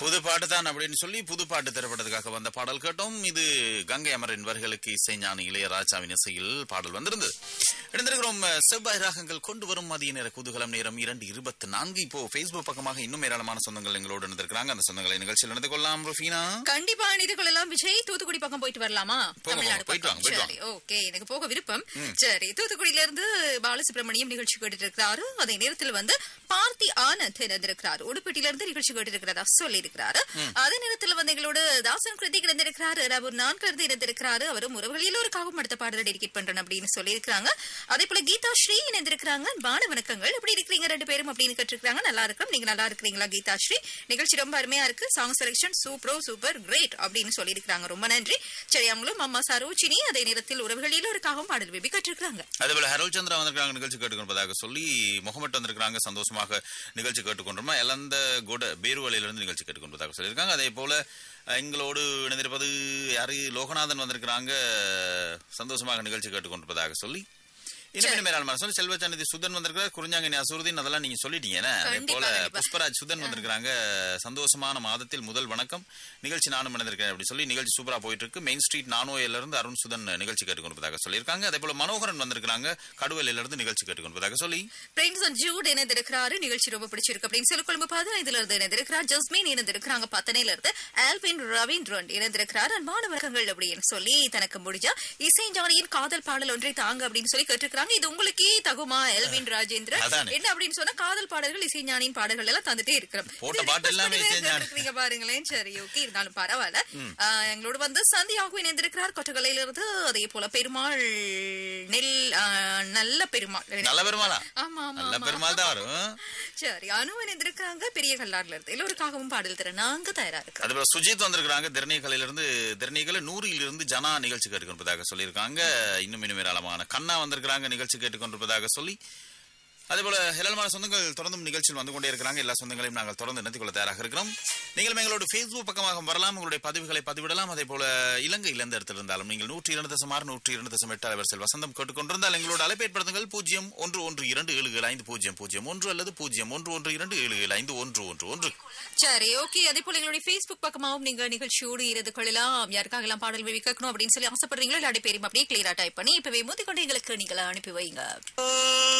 புது பாட்டு தான் அப்படின்னு சொல்லி புது பாட்டு திரைப்படத்துக்காக வந்த பாடல் கேட்டோம் இது கங்கை அமரின் வர்களுக்கு இசைஞானி இளையராஜாவின் இசையில் பாடல் வந்திருந்தது இணைந்திருக்கிறோம் செவ்வாய் ராகங்கள் கொண்டு வரும் மதிய நேர குதூகலம் நேரம் இரண்டு இருபத்தி நான்கு இப்போ Facebook பக்கமாக இன்னும் ஏராளமான சொந்தங்கள் எங்களோடு இருந்திருக்கிறாங்க அந்த சொந்தங்களை நிகழ்ச்சியில் நடந்து கொள்ளலாம் ருஃபீனா கண்டிப்பா இணைந்து கொள்ளலாம் விஜய் தூத்துக்குடி பக்கம் போயிட்டு வரலாமா போங்க, தமிழ்நாடு போயிட்டு பக்கம். வாங்க, போயிட்டு சரி ஓகே எனக்கு போக விருப்பம் சரி தூத்துக்குடியில இருந்து பாலசுப்ரமணியம் நிகழ்ச்சி கேட்டு இருக்கிறாரு அதே நேரத்தில் வந்து பார்த்தி ஆனந்த் இருந்திருக்கிறார் உடுப்பட்டியில இருந்து நிகழ்ச்சி கேட்டு இருக்கிறதா சொல்லி இருக்கிறாரு அதே நேரத்தில் வந்து எங்களோட தாசன் கிருத்திக் இருந்திருக்கிறாரு ரபுர் நான்கு இருந்து இருந்திருக்கிறாரு அவரும் உறவுகள் எல்லோருக்காகவும் அடுத்த பாடலை டெடிகேட் பண்றேன் அப்படின்னு சொல்லி இருக்காங்க அதே போல கீதா ஸ்ரீ இணைந்திருக்கிறாங்க பான வணக்கங்கள் எப்படி இருக்கிறீங்க ரெண்டு பேரும் அப்படின்னு கேட்டிருக்காங்க நல்லா இருக்கிறோம் நீங்க நல்லா இருக்கிறீங்களா கீதா ஸ்ரீ நிகழ்ச்சி ரொம்ப அருமையா இருக்கு சாங் செலக்ஷன் சூப்பரோ சூப்பர் கிரேட் அப்படின்னு சொல்லியிருக்காங்க ரொம்ப நன்றி சரி அவங்களும் அம்மா சரோஜினி அதே நேரத்தில் உறவுகள் எல்லோருக்காகவும் பாடல் விபி கற்றிருக்காங்க அதேபோல ஹரோல் சந்திரா வந்திருக்காங்க நிகழ்ச்சி கேட்டுக்கொண்டதாக சொல்லி முகமட் வந்திருக்காங்க சந்தோஷமாக நிகழ்ச்சி கேட்டுக்கொண்டிருமா இழந்த கொட பேருவலையிலிருந்து நிகழ்ச்சி கேட்டுக்கொண்டதாக சொல்லியிருக்காங்க அதே போல அஹ், எங்களோடு இணைந்திருப்பது யாரு லோகநாதன் வந்திருக்கிறாங்க சந்தோஷமாக நிகழ்ச்சி கேட்டுக்கொண்டிருப்பதாக சொல்லி இன்னும் இன்னும் ஏராளமான சொல்லி செல்வச்சந்தி சுதன் வந்திருக்கிறார் குறிஞ்சாங்கனி அசுருதீன் அதெல்லாம் நீங்க சொல்லிட்டீங்க என்ன? அதே கண்டிப்பா, போல கண்டிப்பா. புஷ்பராஜ் சுதன் வந்திருக்கிறாங்க சந்தோஷமான மாதத்தில் முதல் வணக்கம் நிகழ்ச்சி நானும் இணைந்திருக்கேன் அப்படி சொல்லி நிகழ்ச்சி சூப்பரா போயிட்டு இருக்கு மெயின் ஸ்ட்ரீட் நானோயில இருந்து அருண் சுதன் நிகழ்ச்சி கேட்டுக்கொண்டிருப்பதாக சொல்லியிருக்காங்க அதே போல மனோகரன் வந்திருக்கிறாங்க கடுவலையில இருந்து நிகழ்ச்சி கேட்டுக்கொண்டிருப்பதாக சொல்லி பிரின்ஸ் அண்ட் ஜூட் இணைந்திருக்கிறாரு நிகழ்ச்சி ரொம்ப பிடிச்சிருக்கு அப்படின்னு சொல்லி கொழும்பு பதினைந்துல இருந்து இணைந்திருக்கிறார் ஜஸ்மின் இணைந்திருக்கிறாங்க பத்தனையில இருந்து ஆல்வின் ரவீந்திரன் இணைந்திருக்கிறார் அன்பான வணக்கங்கள் அப்படின்னு சொல்லி தனக்கு முடிஞ்ச இசை ஜானியின் காதல் பாடல் ஒன்றை தாங்க அப்படின்னு சொல்லி கேட்டிருக்காங்க இது உங்களுக்கே தகுமா எல்வின் ராஜேந்திரன் அதானே. என்ன அப்படின்னு சொன்னா காதல் பாடல்கள் இசை ஞானியின் பாடல்கள் எல்லாம் தந்துட்டே இருக்கிறோம் போட்ட இது பாட்டு request எல்லாமே பண்ணி இசை ஞானி. கேட்டிருக்கீங்க பாருங்களேன் சரி ஓகே இருந்தாலும் பரவாயில்ல ஆஹ், எங்களோட வந்து சந்தியாகவும் இணைந்திருக்கிறார் கொட்டகலையில இருந்து அதே போல பெருமாள் நெல் ஆஹ், நல்ல பெருமாள் நல்ல பெருமாளா ஆமா ஆமா நல்ல ஆமா. பெருமாள் தான் வரும் சரி அனு இணைந்திருக்காங்க பெரிய கல்லாறுல இருந்து எல்லோருக்காகவும் பாடல் தர நாங்க தயாரா இருக்கோம் அதே போல சுஜித் வந்திருக்கிறாங்க திருநீகலையில இருந்து திருநீகல நூறில் இருந்து ஜனா நிகழ்ச்சி கேட்டுக்கொண்டிருப்பதாக சொல்லியிருக்காங்க இன்னும் இன்னும் ஏராளமான கண்ணா வந்திருக்கிறாங்க நிகழ்ச்சி கேட்டுக்கொண்டிருப்பதாக சொல்லி அதே போல ஹெலமான சொந்தங்கள் தொடர்ந்தும் நிகழ்ச்சியில் வந்து கொண்டே இருக்கிறாங்க எல்லா சொந்தங்களையும் நாங்கள் தொடர்ந்து இணைத்துக் கொள்ள தயாராக இருக்கிறோம் நீங்கள் எங்களோட ஃபேஸ்புக் பக்கமாக வரலாம் உங்களுடைய பதிவுகளை பதிவிடலாம் அதே போல இலங்கையில் எந்த இடத்தில் இருந்தாலும் நீங்கள் நூற்றி இரண்டு தசம் ஆறு நூற்றி இரண்டு தசம் எட்டு அலைவரிசையில் வசந்தம் கேட்டுக்கொண்டிருந்தால் எங்களோட அலைப்பேற்படுத்துங்கள் பூஜ்ஜியம் ஒன்று ஒன்று இரண்டு ஏழு ஏழு ஐந்து பூஜ்ஜியம் பூஜ்ஜியம் ஒன்று அல்லது பூஜ்ஜியம் ஒன்று ஒன்று இரண்டு ஏழு ஏழு ஐந்து ஒன்று ஒன்று ஒன்று சரி ஓகே அதே போல எங்களுடைய Facebook பக்கமாவும் நீங்க நிகழ்ச்சியோடு இருந்து கொள்ளலாம் யாருக்காக எல்லாம் பாடல் விவி கேட்கணும் அப்படின்னு சொல்லி ஆசைப்படுறீங்களோ இல்லாட்டி பேரும் அப்படியே கிளியரா டைப் பண்ணி இப்பவே மூத்திக்கொண்டு எங்களுக்கு நீங்க அனுப்பி வைங்க